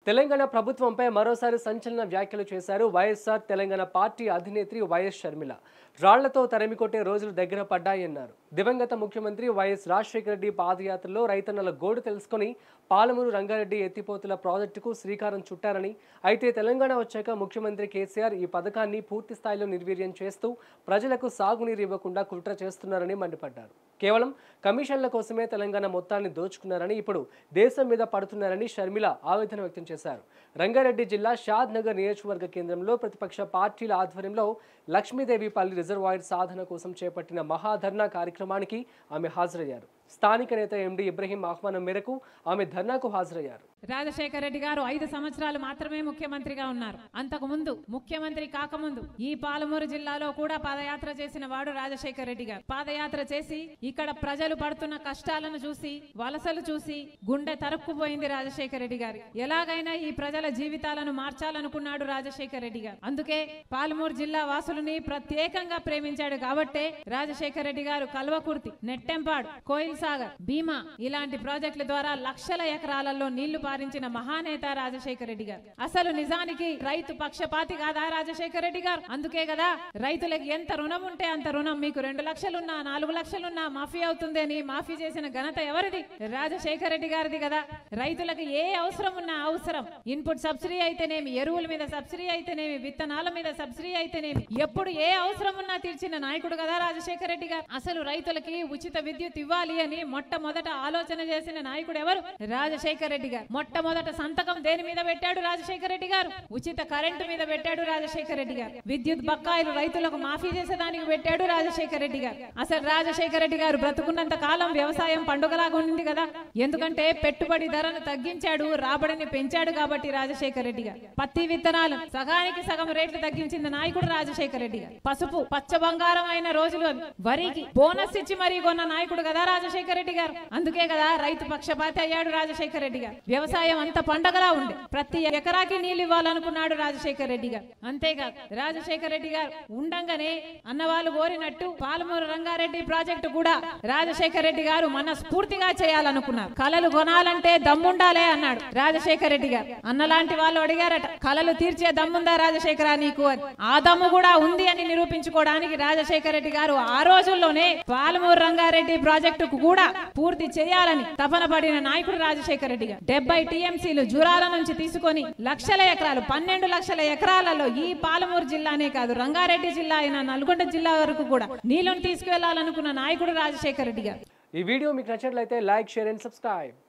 తెలంగాణ ప్రభుత్వంపై మరోసారి సంచలన వ్యాఖ్యలు చేశారు వైఎస్ఆర్ తెలంగాణ పార్టీ అధినేత్రి వైఎస్ షర్మిల రాళ్లతో తరిమికొట్టే రోజులు దగ్గర పడ్డాయన్నారు దివంగత ముఖ్యమంత్రి వైఎస్ రాజశేఖర రెడ్డి పాదయాత్రలో రైతన్నల గోడు తెలుసుకొని పాలమూరు రంగారెడ్డి ఎత్తిపోతుల ప్రాజెక్టుకు శ్రీకారం చుట్టారని అయితే తెలంగాణ వచ్చాక ముఖ్యమంత్రి కేసీఆర్ ఈ పథకాన్ని పూర్తి స్థాయిలో నిర్వీర్యం చేస్తూ ప్రజలకు సాగునీరు ఇవ్వకుండా కుట్ర చేస్తున్నారని మండిపడ్డారు కేవలం కమిషన్ల కోసమే తెలంగాణ మొత్తాన్ని దోచుకున్నారని ఇప్పుడు దేశం మీద పడుతున్నారని షర్మిల ఆవేదన వ్యక్తం చేశారు రంగారెడ్డి జిల్లా షాద్ నగర్ నియోజకవర్గ కేంద్రంలో ప్రతిపక్ష పార్టీల ఆధ్వర్యంలో లక్ష్మీదేవిపల్లి రిజర్వాయర్ సాధన కోసం చేపట్టిన మహాధర్నా కార్యక్రమానికి ఆమె హాజరయ్యారు స్థానిక నేత ఎండి ఇబ్రహీం ఆహ్వానం మేరకు ఆమె ధర్నాకు హాజరయ్యారు రాజశేఖర రెడ్డి గారు ఐదు సంవత్సరాలు మాత్రమే ముఖ్యమంత్రిగా ఉన్నారు అంతకు ముందు ముఖ్యమంత్రి కాకముందు ఈ పాలమూరు జిల్లాలో కూడా పాదయాత్ర చేసిన వాడు రాజశేఖర రెడ్డి గారు పాదయాత్ర చేసి ఇక్కడ ప్రజలు పడుతున్న కష్టాలను చూసి వలసలు చూసి గుండె తరుక్కుపోయింది రాజశేఖర రెడ్డి గారి ఎలాగైనా ఈ ప్రజల జీవితాలను మార్చాలనుకున్నాడు రాజశేఖర రెడ్డి గారు అందుకే పాలమూరు జిల్లా వాసులని ప్రత్యేకంగా ప్రేమించాడు కాబట్టే రాజశేఖర రెడ్డి గారు కల్వకుర్తి నెట్టెంపాడు కోయిల్ సాగర్ భీమా ఇలాంటి ప్రాజెక్టుల ద్వారా లక్షల ఎకరాలలో నీళ్లు పారించిన మహానేత రాజశేఖర రెడ్డి గారు అసలు నిజానికి రైతు పక్షపాతి కాదా రాజశేఖర రెడ్డి గారు అందుకే కదా రైతులకు ఎంత రుణం ఉంటే అంత రుణం మీకు రెండు లక్షలున్నా నాలుగు లక్షలున్నా మాఫీ అవుతుంది అని మాఫీ చేసిన ఘనత ఎవరిది రాజశేఖర రెడ్డి గారిది కదా రైతులకు ఏ అవసరం ఉన్నా అవసరం ఇన్పుట్ సబ్సిడీ అయితేనేమి ఎరువుల మీద సబ్సిడీ అయితేనేమి విత్తనాల మీద సబ్సిడీ అయితేనేమి ఎప్పుడు ఏ అవసరం ఉన్నా తీర్చిన నాయకుడు కదా రాజశేఖర రెడ్డి గారు అసలు రైతులకి ఉచిత విద్యుత్ ఇవ్వాలి అని మొట్టమొదట ఆలోచన చేసిన నాయకుడు ఎవరు రాజశేఖర రెడ్డి గారు మొట్టమొదట సంతకం దేని మీద పెట్టాడు రాజశేఖర రెడ్డి గారు ఉచిత కరెంటు మీద పెట్టాడు రాజశేఖర రెడ్డి గారు విద్యుత్ బకాయిలు రైతులకు మాఫీ చేసేదానికి పెట్టాడు రాజశేఖర రెడ్డి గారు అసలు రాజశేఖర రెడ్డి గారు బ్రతుకున్నంత కాలం వ్యవసాయం పండుగలాగా ఉంది కదా ఎందుకంటే పెట్టుబడి ధరను తగ్గించాడు రాబడిని పెంచాడు కాబట్టి రాజశేఖర రెడ్డి గారు పత్తి విత్తనాలు సగానికి సగం రేట్లు తగ్గించిన నాయకుడు రాజశేఖర రెడ్డి గారు పసుపు పచ్చ బంగారం అయిన రోజులు అవి వరికి బోనస్ ఇచ్చి మరీ కొన్న నాయకుడు కదా రాజశేఖర రెడ్డి గారు అందుకే కదా రైతు పక్షపాతి అయ్యాడు రాజశేఖర రెడ్డి గారు వ్యవసాయం అంత పండగలా ఉండే ప్రతి ఎకరాకి నీళ్లు ఇవ్వాలనుకున్నాడు రాజశేఖర రెడ్డి గారు అంతేకాదు రాజశేఖర రెడ్డి గారు ఉండంగానే అన్నవాళ్ళు కోరినట్టు పాలమూరు రంగారెడ్డి ప్రాజెక్టు కూడా రాజశేఖర రెడ్డి గారు మనస్ఫూర్తిగా చేయాలనుకున్నారు కళలు కొనాలంటే దమ్ముండాలే అన్నాడు రాజశేఖర రెడ్డి గారు అన్నలాంటి వాళ్ళు అడిగారట కళలు తీర్చే దమ్ముందా రాజశేఖర నీకు అని ఆ దమ్ము కూడా ఉంది అని నిరూపించుకోవడానికి రాజశేఖర రెడ్డి గారు ఆ రోజుల్లోనే పాలమూరు రంగారెడ్డి ప్రాజెక్టుకు కూడా పూర్తి చేయాలని తపన పడిన నాయకుడు రాజశేఖర రెడ్డి గారు డెబ్బై టీఎంసీలు జూరాల నుంచి తీసుకొని లక్షల ఎకరాలు పన్నెండు లక్షల ఎకరాలలో ఈ పాలమూరు జిల్లానే కాదు రంగారెడ్డి జిల్లా అయిన నల్గొండ జిల్లా వరకు కూడా నీళ్లను తీసుకువెళ్లాలనుకున్న నాయకుడు రాజశేఖర రెడ్డి గారు ఈ వీడియో మీకు నచ్చినట్లయితే లైక్ షేర్ అండ్ సబ్స్క్రైబ్